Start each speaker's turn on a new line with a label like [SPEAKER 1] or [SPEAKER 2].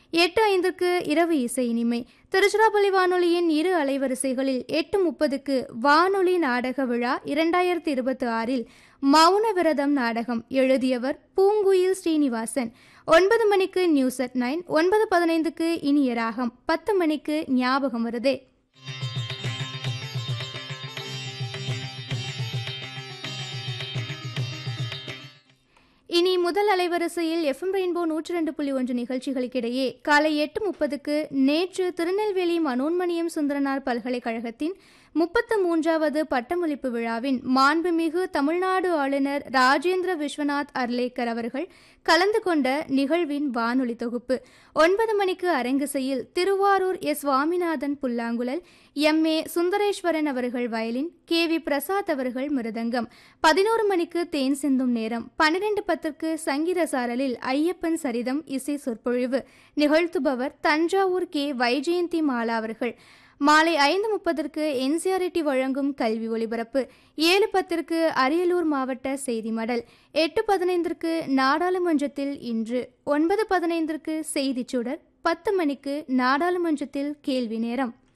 [SPEAKER 1] எட்டு ஐந்துக்கு இரவு இசை இனிமை திருச்சிராப்பள்ளி வானொலியின் இரு அலைவரிசைகளில் எட்டு முப்பதுக்கு வானொலி நாடக விழா இரண்டாயிரத்தி இருபத்தி ஆறில் மௌன விரதம் நாடகம் எழுதியவர் பூங்குயில் ஸ்ரீனிவாசன் ஒன்பது மணிக்கு நியூஸ் அட் நைன் ஒன்பது பதினைந்துக்கு இனிய ராகம் பத்து மணிக்கு ஞாபகம் வருதே இனி முதல் அலைவரிசையில் எஃப்எம் ரெயின்போ நூற்றி ரெண்டு புள்ளி ஒன்று நிகழ்ச்சிகளுக்கிடையே காலை எட்டு முப்பதுக்கு நேற்று திருநெல்வேலி மனோன்மணியம் சுந்தரனார் பல்கலைக்கழகத்தின் முப்பத்து மூன்றாவது பட்டமளிப்பு விழாவின் மாண்புமிகு தமிழ்நாடு ஆளுநர் ராஜேந்திர விஸ்வநாத் அர்லேக்கர் அவர்கள் கலந்து கொண்ட நிகழ்வின் வானொலி தொகுப்பு ஒன்பது மணிக்கு அரங்கிசையில் திருவாரூர் எஸ் சுவாமிநாதன் புல்லாங்குழல் எம் ஏ சுந்தரேஸ்வரன் அவர்கள் வயலின் கே வி பிரசாத் அவர்கள் மிருதங்கம் பதினோரு மணிக்கு தேன் சிந்தும் நேரம் பன்னிரண்டு பத்திற்கு சங்கீத சாரலில் ஐயப்பன் சரிதம் இசை சொற்பொழிவு நிகழ்த்துபவர் தஞ்சாவூர் கே வைஜெயந்தி மாலா அவர்கள் மாலை ஐந்து முப்பதற்கு என்சிஆர்டி வழங்கும் கல்வி ஒலிபரப்பு ஏழு பத்திற்கு அரியலூர் மாவட்ட செய்தி மடல் எட்டு பதினைந்திற்கு நாடாளுமன்றத்தில் இன்று ஒன்பது பதினைந்திற்கு செய்திச் சுடர் பத்து மணிக்கு நாடாளுமன்றத்தில் கேள்வி நேரம்